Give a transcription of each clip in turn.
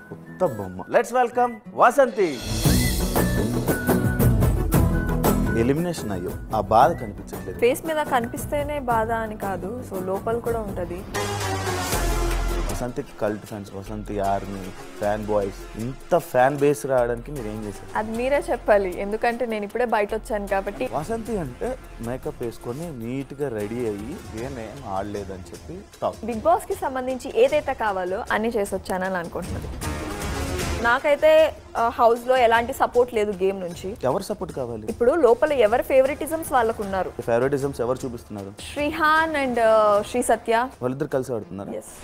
ఉత్త బొమ్మ let's welcome Vasanthi elimination అయ్యో ఆ బాధ కనిపించట్లేదు ఫేస్ మీద కనిపిస్తేనే బాధ అని కాదు సో లోపల కూడా ఉంటుంది Vasanthi cult fans Vasanthi army fan boys ఇంత ఫ్యాన్ బేస్ రావడానికి మీరు ఏం చేశారు అది మీరే చెప్పాలి ఎందుకంటే నేను ఇప్పుడే బయట వచ్చాను కాబట్టి వసంతి అంటే మేకప్ వేసుకొని నీట్గా రెడీ అయ్యి గేమ్ ఏం ఆడలేదని చెప్పి టాక్ బిగ్ బాస్ కి సంబంధించి ఏదైతే కావాలో అన్ని చేసి వచ్చానని అనుకుంటున్నది నాకైతే హౌస్ లో ఎలాంటి సపోర్ట్ లేదు గేమ్ నుంచి ఎవరు సపోర్ట్ కావాలి ఇప్పుడు లోపల ఎవరి ఫేవరెటిజమ్స్ వాళ్ళకు ఉన్నారు ఫేవరెటిజమ్స్ ఎవరు చూపిస్తున్నారు శ్రీహాన్ అండ్ శ్రీ సత్య వాళ్ళిద్దరు కలిసి ఆడుతున్నారు ఎస్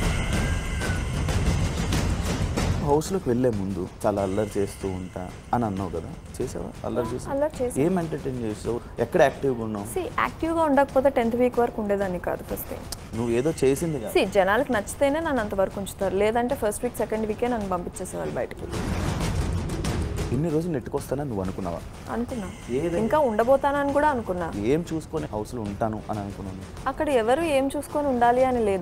హౌస్లోకి వెళ్ళే ముందు చాలా అల్లరి చేస్తూ ఉంటా అని అన్నావు కదా చేసావా అల్లరి చేసి అల్లరి చేసి ఏం ఎంటర్టైన్ చేసావు ఎక్కడ యాక్టివ్గా ఉన్నావు సి యాక్టివ్గా ఉండకపోతే టెన్త్ వీక్ వరకు ఉండేదాన్ని కాదు ఫస్ట్ నువ్వు ఏదో చేసింది కదా సి జనాలకు నచ్చితేనే నన్ను అంతవరకు ఉంచుతారు లేదంటే ఫస్ట్ వీక్ సెకండ్ వీకే నన్ను పంపించేసేవాళ్ళు బయటకి ఇన్ని రోజులు నెట్టుకొస్తానని నువ్వు అనుకున్నావా అనుకున్నా ఏదైనా ఇంకా ఉండబోతానని కూడా అనుకున్నా ఏం చూసుకొని హౌస్లో ఉంటాను అని అనుకున్నాను అక్కడ ఎవరు ఏం చూసుకొని ఉండాలి అని లేదు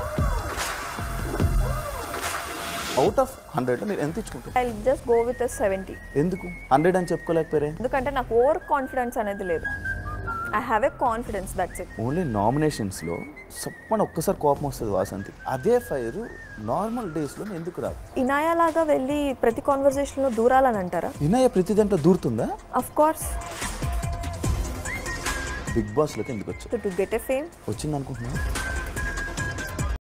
అవుట్ ఆఫ్ హండ్రెడ్ మీరు ఎంత ఇచ్చుకుంటారు I just go with seventy ఎందుకు హండ్రెడ్ అని చెప్పుకోలేకపోయారే ఎందుకంటే నాకు ఓవర్ కాన్ఫిడెన్స్ అనేది లేదు I have a confidence that's it only నామినేషన్స్లో సప్పని ఒక్కసారి కోపం వస్తుంది వాసంతి అదే ఫైర్ నార్మల్ డేస్లో ఎందుకు రాదు ఇనాయా లాగా వెళ్ళి ప్రతి కాన్వర్జేషన్లో దూరాలని అంటారా వినయ ప్రతి దాంట్లో దూరుతుందా అఫ్ కోర్స్ బిగ్ బాస్లోకి ఎందుకు వచ్చావు టు గెట్ ఎ ఫేమ్ వచ్చింది అనుకుంటున్నా